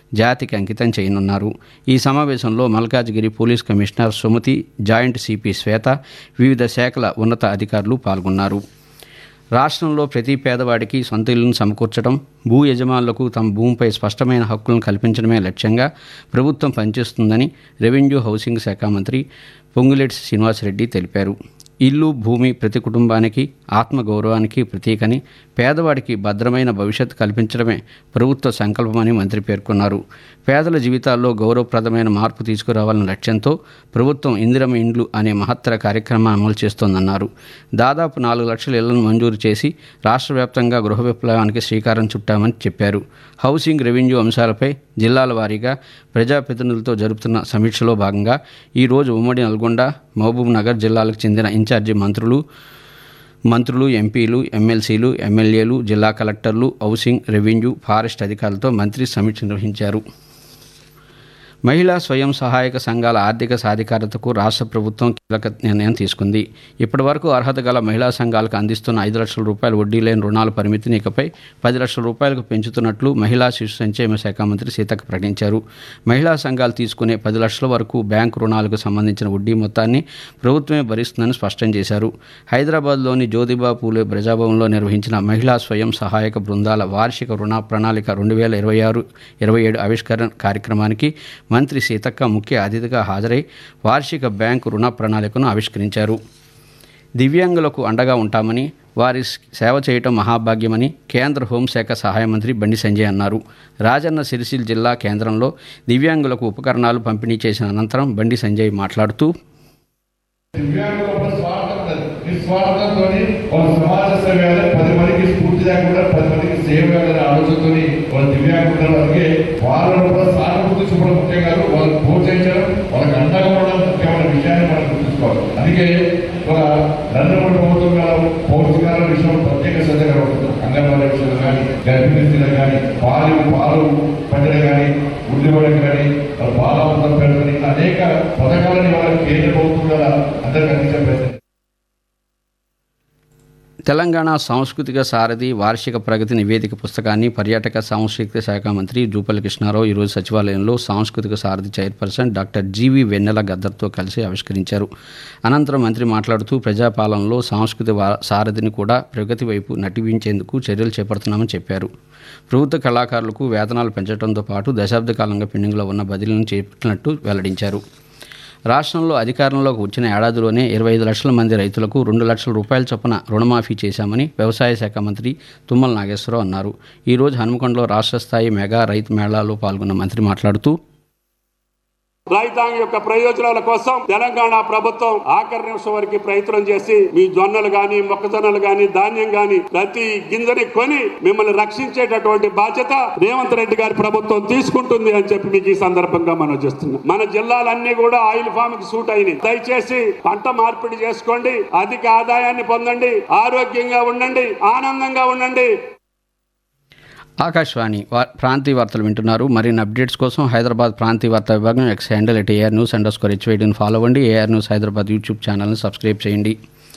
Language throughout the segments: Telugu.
జాతికి అంకితం చేయనున్నారు ఈ సమావేశంలో Malkajgiri police commissioner Sumathi joint CP Swetha వివిధ శాఖల ఉన్నత అధికారులు పాల్గొన్నారు రాష్ట్రంలో ప్రతి పేదవాడికి సొంత ఇల్లును సమకూర్చడం భూ యజమానులకు తమ భూమిపై స్పష్టమైన హక్కులను కల్పించడమే లక్ష్యంగా ప్రభుత్వం పనిచేస్తుందని రెవెన్యూ హౌసింగ్ శాఖ మంత్రి పొంగులేటి శ్రీనివాసరెడ్డి తెలిపారు ఇల్లు భూమి ప్రతి కుటుంబానికి ఆత్మగౌరవానికి ప్రతీకని పేదవాడికి భద్రమైన భవిష్యత్తు కల్పించడమే ప్రభుత్వ సంకల్పమని మంత్రి పేర్కొన్నారు పేదల జీవితాల్లో గౌరవప్రదమైన మార్పు తీసుకురావాలన్న లక్ష్యంతో ప్రభుత్వం ఇందిరమ ఇండ్లు అనే మహత్తర కార్యక్రమాన్ని అమలు చేస్తోందన్నారు దాదాపు నాలుగు లక్షల ఇళ్లను మంజూరు చేసి రాష్ట్ర వ్యాప్తంగా గృహ విప్లవానికి శ్రీకారం చుట్టామని చెప్పారు హౌసింగ్ రెవెన్యూ అంశాలపై జిల్లాల వారీగా ప్రజాప్రతినిధులతో జరుపుతున్న సమీక్షలో భాగంగా ఈరోజు ఉమ్మడి నల్గొండ మహబూబ్ నగర్ జిల్లాలకు చెందిన ఇన్ఛార్జి మంత్రులు మంత్రులు ఎంపీలు ఎమ్మెల్సీలు ఎమ్మెల్యేలు జిల్లా కలెక్టర్లు హౌసింగ్ రెవెన్యూ ఫారెస్ట్ అధికారులతో మంత్రి సమీక్ష నిర్వహించారు మహిళా స్వయం సహాయక సంఘాల ఆర్థిక సాధికారతకు రాష్ట్ర ప్రభుత్వం కీలక నిర్ణయం తీసుకుంది ఇప్పటి వరకు అర్హత గల మహిళా సంఘాలకు అందిస్తున్న ఐదు లక్షల రూపాయల వడ్డీ లేని రుణాల పరిమితిని ఇకపై పది లక్షల రూపాయలకు పెంచుతున్నట్లు మహిళా శిశు సంక్షేమ శాఖ మంత్రి సీతక్క ప్రకటించారు మహిళా సంఘాలు తీసుకునే పది లక్షల వరకు బ్యాంకు రుణాలకు సంబంధించిన వడ్డీ మొత్తాన్ని ప్రభుత్వమే భరిస్తుందని స్పష్టం చేశారు హైదరాబాద్లోని జ్యోతిబా పూలే ప్రజాభవన్లో నిర్వహించిన మహిళా స్వయం సహాయక బృందాల వార్షిక రుణ ప్రణాళిక రెండు వేల ఇరవై ఆరు ఇరవై ఏడు ఆవిష్కరణ కార్యక్రమానికి మంత్రి సీతక్క ముఖ్య అతిథిగా హాజరై వార్షిక బ్యాంకు రుణ ప్రణాళికను ఆవిష్కరించారు దివ్యాంగులకు అండగా ఉంటామని వారి సేవ చేయటం మహాభాగ్యమని కేంద్ర హోంశాఖ సహాయ మంత్రి బండి సంజయ్ అన్నారు రాజన్న సిరిసిల్ జిల్లా కేంద్రంలో దివ్యాంగులకు ఉపకరణాలు పంపిణీ చేసిన అనంతరం బండి సంజయ్ మాట్లాడుతూ దివ్యాంగుల ఒక స్వార్థం ఉండదు నిస్వార్థంతో ఒక సమాజ సేవ చేయాలి, పది మందికి స్ఫూర్తిగా కూడా పది మందికి సేవ చేయాలనే ఆలోచనతో వాళ్ళ దివ్యాంగుల అలాగే వాళ్ళను కూడా సానుభూతి చూపడం ముఖ్యం కాదు వాళ్ళని ప్రోత్సహించడం వాళ్ళకి అండగా ఉండడం ముఖ్యమైన విషయాన్ని మనం గుర్తుంచుకోవాలి అందుకే ఒక నరేంద్ర ప్రభుత్వం గారు పౌష్టికాల విషయంలో ప్రత్యేక శ్రద్ధ కనబడుతుంది అంగన్వాడీ విషయంలో కానీ గర్భిణీ స్త్రీలకు కానీ పాలు పాలు పంటలు కానీ ఉద్యోగులకు కానీ బాలాపదం పెడుతుంది అనేక పథకాలని వాళ్ళ కేంద్ర ప్రభుత్వం ద్వారా అందరికి అందించే ప్రయత్నం తెలంగాణ సాంస్కృతిక సారథి వార్షిక ప్రగతి నివేదిక పుస్తకాన్ని పర్యాటక సాంస్కృతిక శాఖ మంత్రి జూపల్లి కృష్ణారావు ఈరోజు సచివాలయంలో సాంస్కృతిక సారథి చైర్పర్సన్ డాక్టర్ జీవి వెన్నెల గద్దర్తో కలిసి ఆవిష్కరించారు అనంతరం మంత్రి మాట్లాడుతూ ప్రజాపాలనలో సాంస్కృతిక వా- సారథిని కూడా ప్రగతి వైపు నటించేందుకు చర్యలు చేపడుతున్నామని చెప్పారు ప్రభుత్వ కళాకారులకు వేతనాలు పెంచడంతో పాటు దశాబ్ద కాలంగా పెండింగ్లో ఉన్న బదిలీలను చేపట్టినట్టు వెల్లడించారు రాష్ట్రంలో అధికారంలోకి వచ్చిన ఏడాదిలోనే ఇరవై ఐదు లక్షల మంది రైతులకు రెండు లక్షల రూపాయల చొప్పున రుణమాఫీ చేశామని వ్యవసాయ శాఖ మంత్రి తుమ్మల నాగేశ్వరరావు అన్నారు ఈరోజు హనుమకొండలో రాష్ట్ర స్థాయి మెగా రైతు మేళాలో పాల్గొన్న మంత్రి మాట్లాడుతూ రైతాంగం యొక్క ప్రయోజనాల కోసం తెలంగాణ ప్రభుత్వం ఆఖరి నిమిషం వరకు ప్రయత్నం చేసి మీ జొన్నలు గాని మొక్కజొన్నలు గాని ధాన్యం గాని ప్రతి గింజని కొని మిమ్మల్ని రక్షించేటటువంటి బాధ్యత రేవంత్ రెడ్డి గారి ప్రభుత్వం తీసుకుంటుంది అని చెప్పి మీకు ఈ సందర్భంగా మనం చేస్తున్నాం మన జిల్లాలన్నీ కూడా ఆయిల్ ఫామ్ కి సూట్ అయినాయి దయచేసి పంట మార్పిడి చేసుకోండి అధిక ఆదాయాన్ని పొందండి ఆరోగ్యంగా ఉండండి ఆనందంగా ఉండండి ఆకాశవాణి వా- ప్రాంతీయ వార్తలు వింటున్నారు మరిన్ని అప్డేట్స్ కోసం హైదరాబాద్ ప్రాంతీయ వార్తా విభాగం X handle at AIR news under score హెచ్వైడీని ఫాలో అవ్వండి ఏఆర్ న్యూస్ హైదరాబాద్ యూట్యూబ్ ఛానల్ని సబ్స్క్రైబ్ చేయండి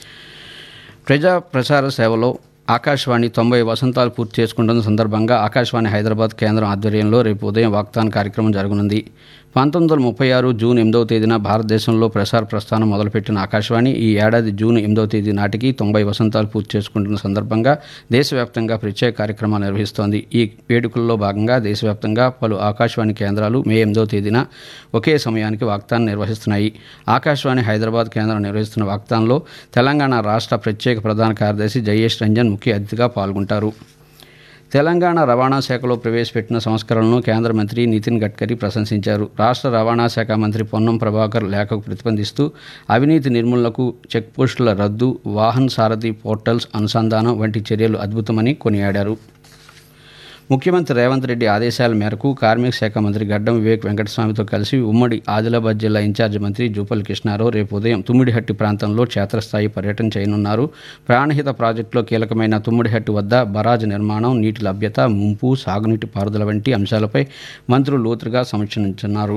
ప్రజా ప్రసార సేవలో ఆకాశవాణి తొంభై వసంతాలు పూర్తి చేసుకుంటున్న సందర్భంగా ఆకాశవాణి హైదరాబాద్ కేంద్రం ఆధ్వర్యంలో రేపు ఉదయం వాగ్దాన కార్యక్రమం జరగనుంది పంతొమ్మిది వందల ముప్పై ఆరు జూన్ ఎనిమిదవ తేదీన భారతదేశంలో ప్రసార ప్రస్థానం మొదలుపెట్టిన ఆకాశవాణి ఈ ఏడాది జూన్ ఎనిమిదవ తేదీ నాటికి తొంభై వసంతాలు పూర్తి చేసుకుంటున్న సందర్భంగా దేశవ్యాప్తంగా ప్రత్యేక కార్యక్రమాలు నిర్వహిస్తోంది ఈ వేడుకల్లో భాగంగా దేశవ్యాప్తంగా పలు ఆకాశవాణి కేంద్రాలు మే ఎనిమిదవ తేదీన ఒకే సమయానికి వాగ్దానం నిర్వహిస్తున్నాయి ఆకాశవాణి హైదరాబాద్ కేంద్రం నిర్వహిస్తున్న వాగ్దానంలో తెలంగాణ రాష్ట్ర ప్రత్యేక ప్రధాన కార్యదర్శి జయేష్ రంజన్ ముఖ్య అతిథిగా పాల్గొంటారు తెలంగాణ రవాణా శాఖలో ప్రవేశపెట్టిన సంస్కరణలను కేంద్ర మంత్రి నితిన్ గడ్కరీ ప్రశంసించారు రాష్ట్ర రవాణా శాఖ మంత్రి పొన్నం ప్రభాకర్ లేఖకు ప్రతిబంధిస్తూ అవినీతి నిర్మూలనకు చెక్పోస్టుల రద్దు వాహన్ సారథి పోర్టల్స్ అనుసంధానం వంటి చర్యలు అద్భుతమని కొనియాడారు ముఖ్యమంత్రి రేవంత్ రెడ్డి ఆదేశాల మేరకు కార్మిక శాఖ మంత్రి గడ్డం వివేక్ వెంకటస్వామితో కలిసి ఉమ్మడి ఆదిలాబాద్ జిల్లా ఇన్ఛార్జి మంత్రి జూపల్ కృష్ణారావు రేపు ఉదయం తుమ్మిడిహట్టి ప్రాంతంలో క్షేత్రస్థాయి పర్యటన చేయనున్నారు ప్రాణహిత ప్రాజెక్టులో కీలకమైన తుమ్మిడిహట్టి వద్ద బరాజ్ నిర్మాణం నీటి లభ్యత ముంపు సాగునీటి పారుదల వంటి అంశాలపై మంత్రులు లోతుగా సమీక్షించున్నారు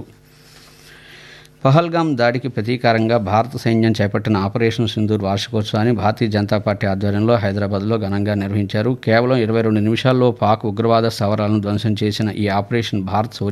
పహల్గాం దాడికి ప్రతీకారంగా భారత సైన్యం చేపట్టిన ఆపరేషన్ సింధూర్ వార్షికోత్సవాన్ని భారతీయ జనతా పార్టీ ఆధ్వర్యంలో హైదరాబాద్లో ఘనంగా నిర్వహించారు కేవలం ఇరవై రెండు నిమిషాల్లో పాక్ ఉగ్రవాద స్థావరాలను ధ్వంసం చేసిన ఈ ఆపరేషన్ భారత్ శౌర్య